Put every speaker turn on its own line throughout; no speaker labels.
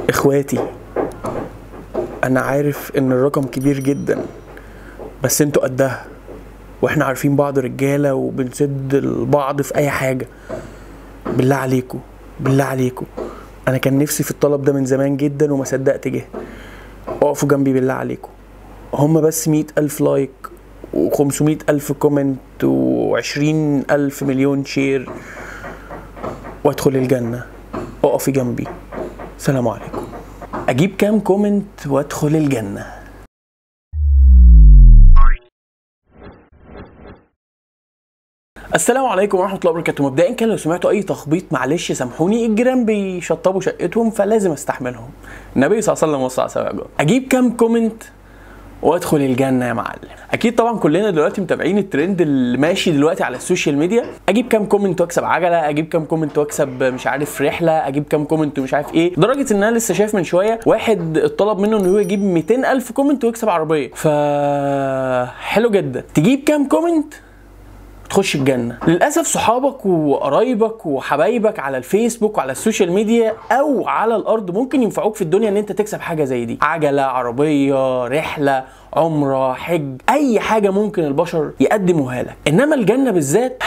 اخواتي انا عارف ان الرقم كبير جدا بس انتوا قدها واحنا عارفين بعض رجاله وبنسد البعض في اي حاجه بالله عليكم بالله عليكم انا كان نفسي في الطلب ده من زمان جدا وما صدقت جه اقفوا جنبي بالله عليكم هم بس مئة ألف لايك و500 ألف كومنت و20 ألف مليون شير وادخل الجنة اقفي جنبي سلام عليكم اجيب كام كومنت وادخل الجنة السلام عليكم ورحمه الله وبركاته مبدئيا كان لو سمعتوا اي تخبيط معلش سامحوني الجيران بيشطبوا شقتهم فلازم استحملهم النبي صلى الله عليه وسلم وصى على سبع جار. اجيب كام كومنت وادخل الجنه يا معلم اكيد طبعا كلنا دلوقتي متابعين الترند اللي ماشي دلوقتي على السوشيال ميديا اجيب كام كومنت واكسب عجله اجيب كام كومنت واكسب مش عارف رحله اجيب كام كومنت ومش عارف ايه لدرجه ان انا لسه شايف من شويه واحد اتطلب منه ان هو يجيب 200 الف كومنت ويكسب عربيه ف حلو جدا تجيب كام كومنت تخش الجنة للأسف صحابك وقرايبك وحبايبك على الفيسبوك وعلى السوشيال ميديا أو على الأرض ممكن ينفعوك في الدنيا إن أنت تكسب حاجة زي دي عجلة عربية رحلة عمرة حج أي حاجة ممكن البشر يقدموها لك إنما الجنة بالذات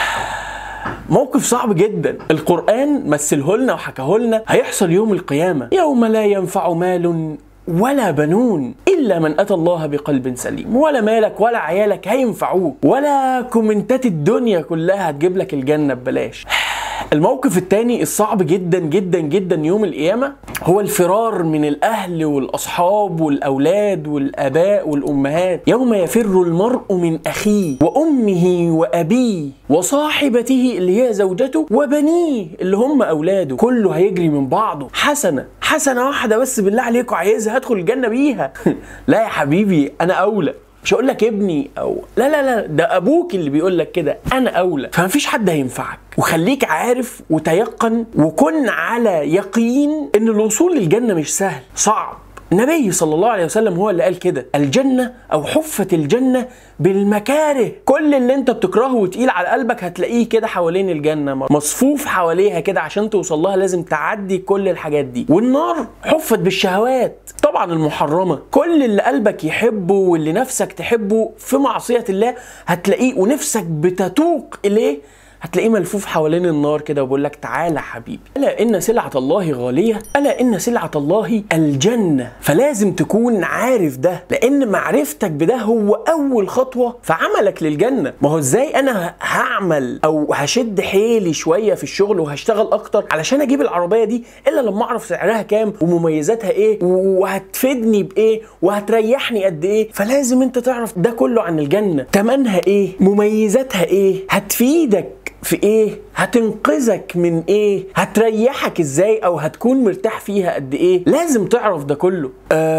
موقف صعب جدا القرآن مثله لنا وحكاه لنا هيحصل يوم القيامة يوم لا ينفع مال ولا بنون الا من اتى الله بقلب سليم ولا مالك ولا عيالك هينفعوك ولا كومنتات الدنيا كلها هتجيب لك الجنه ببلاش الموقف التاني الصعب جدا جدا جدا يوم القيامة هو الفرار من الأهل والأصحاب والأولاد والآباء والأمهات يوم يفر المرء من أخيه وأمه وأبيه وصاحبته اللي هي زوجته وبنيه اللي هم أولاده كله هيجري من بعضه حسنة حسنة واحدة بس بالله عليكم عايزها هدخل الجنة بيها لا يا حبيبي أنا أولى مش هقول لك ابني او لا لا لا ده ابوك اللي بيقول لك كده انا اولى فمفيش حد هينفعك وخليك عارف وتيقن وكن على يقين ان الوصول للجنه مش سهل صعب النبي صلى الله عليه وسلم هو اللي قال كده الجنة أو حفت الجنة بالمكاره كل اللي انت بتكرهه وتقيل على قلبك هتلاقيه كده حوالين الجنة مصفوف حواليها كده عشان توصل لها لازم تعدي كل الحاجات دي والنار حفت بالشهوات طبعا المحرمة كل اللي قلبك يحبه واللي نفسك تحبه في معصية الله هتلاقيه ونفسك بتتوق إليه هتلاقيه ملفوف حوالين النار كده وبيقول لك تعالى حبيبي الا ان سلعه الله غاليه الا ان سلعه الله الجنه فلازم تكون عارف ده لان معرفتك بده هو اول خطوه في عملك للجنه ما هو ازاي انا هعمل او هشد حيلي شويه في الشغل وهشتغل اكتر علشان اجيب العربيه دي الا لما اعرف سعرها كام ومميزاتها ايه وهتفيدني بايه وهتريحني قد ايه فلازم انت تعرف ده كله عن الجنه تمنها ايه مميزاتها ايه هتفيدك في ايه هتنقذك من ايه هتريحك ازاي او هتكون مرتاح فيها قد ايه لازم تعرف ده كله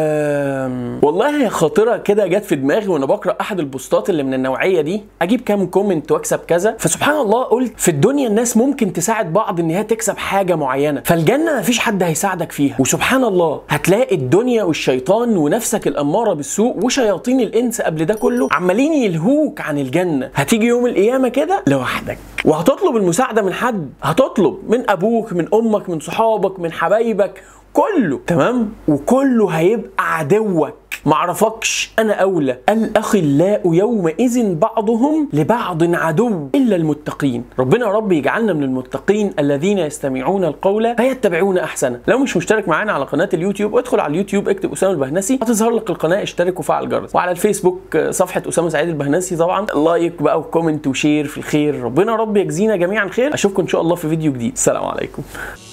أم... والله هي خاطره كده جت في دماغي وانا بقرا احد البوستات اللي من النوعيه دي اجيب كام كومنت واكسب كذا فسبحان الله قلت في الدنيا الناس ممكن تساعد بعض ان هي تكسب حاجه معينه فالجنه مفيش حد هيساعدك فيها وسبحان الله هتلاقي الدنيا والشيطان ونفسك الاماره بالسوء وشياطين الانس قبل ده كله عمالين يلهوك عن الجنه هتيجي يوم القيامه كده لوحدك وهتطلب المساعده من حد هتطلب من ابوك من امك من صحابك من حبايبك كله تمام وكله هيبقى عدوك معرفكش انا اولى الاخلاء يومئذ بعضهم لبعض عدو الا المتقين ربنا يا رب يجعلنا من المتقين الذين يستمعون القول فيتبعون احسنه لو مش مشترك معانا على قناه اليوتيوب ادخل على اليوتيوب اكتب اسامه البهنسي هتظهر لك القناه اشترك وفعل الجرس وعلى الفيسبوك صفحه اسامه سعيد البهنسي طبعا لايك بقى وكومنت وشير في الخير ربنا يا رب يجزينا جميعا خير اشوفكم ان شاء الله في فيديو جديد السلام عليكم